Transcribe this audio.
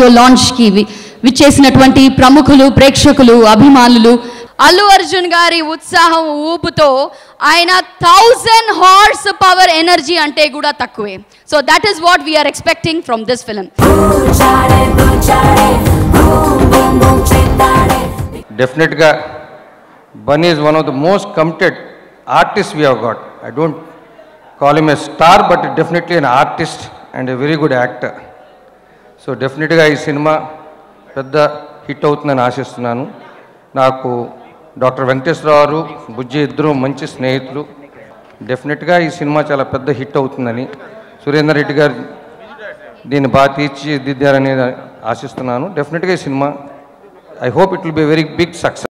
audio లాంచ్కి వి- విచ్చేసినటువంటి ప్రముఖులు ప్రేక్షకులు అభిమానులు అల్లు అర్జున్ గారి ఉత్సాహం ఊపుతో ఆయన థౌజండ్ హార్స్ పవర్ ఎనర్జీ అంటే కూడా తక్కువే so that is what we are expecting from this film డెఫినెట్గా Bunny is one of the most committed artist we have got I don't call him a star but definitely an artist and a very good actor so డెఫినెట్గా ఈ cinema పెద్ద hit అవుతుందని ఆశిస్తున్నాను నాకు doctor Venkateswararao గారు బుజ్జి ఇద్దరు మంచి స్నేహితులు డెఫినెట్గా ఈ సినిమా చాలా పెద్ద హిట్ అవుతుందని సురేందర్ రెడ్డి గారు దీన్ని బాగా తీర్చిదిద్దారని ఆశిస్తున్నాను డెఫినెట్గా ఈ సినిమా I hope it will be very big success